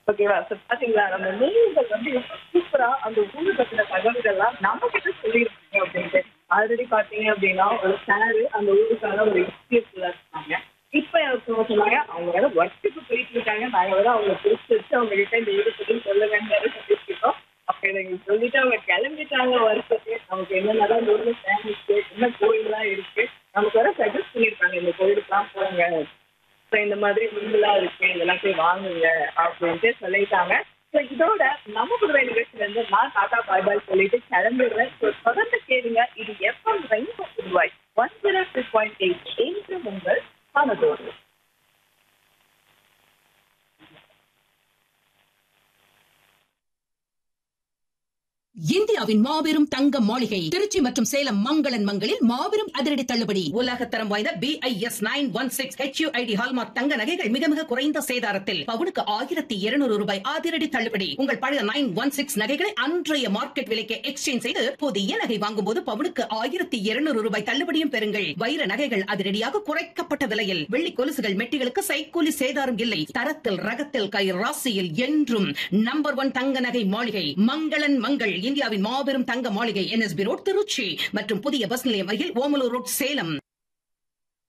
ஓகேவா சோ பாத்தீங்களா நம்ம நீங்க வந்து சூப்பரா அந்த ஊரு பத்தின தகவல்கள்லாம் நம்ம கிட்ட சொல்லியிருக்கீங்க அப்படின்ட்டு ஆல்ரெடி பாத்தீங்க அப்படின்னா ஒரு சாரு அந்த ஊருக்கான ஒரு எக்ஸ்பீரியன்ஸ்ல இருக்காங்க இப்ப அவங்க சொன்னாங்க அவங்க வேற ஒர்க்குக்கு போயிட்டு இருக்காங்க நாங்க வேற அவங்க பிடிச்சி வச்சு அவங்க கிட்ட இந்த ஊரு பத்தி சொல்ல வேண்டியது சொல்லிட்டு இருக்கோம் அப்ப எங்களுக்கு சொல்லிட்டு அவங்க கிளம்பிட்டாங்க ஒர்க்குக்கு நமக்கு என்னென்னலாம் இந்த ஊர்ல ஃபேமஸ் என்ன கோயில்லாம் இருக்கு நமக்கு வேற சஜஸ்ட் பண்ணியிருக்காங்க இந்த கோயிலுக்குலாம் போங்க ஸோ இந்த மாதிரி மில்லா இருக்கு இதெல்லாம் போய் வாங்குங்க அப்படின்ட்டு சொல்லிட்டாங்க ஸோ இதோட நம்ம புதுவை நிகழ்ச்சியில இருந்து நான் டாடா பாய் பாய் சொல்லிட்டு கிளம்பிடுறேன் ஸோ தொடர்ந்து கேளுங்க இது FM Rainbow Puduvai one zero two point eight என்று உங்கள் மனதோடு இந்தியாவின் மாபெரும் தங்க மாளிகை திருச்சி மற்றும் சேலம் மங்களன் மங்களில் மாபெரும் அதிரடி தள்ளுபடி உலகத்தரம் வாய்ந்த B I S nine one six HUID hallmark தங்க நகைகள் மிக மிக குறைந்த சேதாரத்தில் பவுனுக்கு ஆயிரத்தி இருநூறு ரூபாய் அதிரடி தள்ளுபடி உங்கள் பழைய நைன் ஒன் சிக்ஸ் நகைகளை அன்றைய மார்க்கெட் விலைக்கு எக்ஸ்சேஞ்ச் செய்து புதிய நகை வாங்கும் போது பவுனுக்கு ஆயிரத்தி இருநூறு ரூபாய் தள்ளுபடியும் பெறுங்கள் வைர நகைகள் அதிரடியாக குறைக்கப்பட்ட விலையில் வெள்ளி கொலுசுகள் மெட்டிகளுக்கு சைக்கூலி சேதாரம் இல்லை தரத்தில் ரகத்தில் கை ராசியில் என்றும் நம்பர் ஒன் தங்க நகை மாளிகை மங்களன் மங்கள் இந்தியாவின் மாபெரும் தங்க மாளிகை என்எஸ்பி ரோட் திருச்சி மற்றும் புதிய பஸ் நிலையம் அருகில் ஓமலூர் ரோட் சேலம்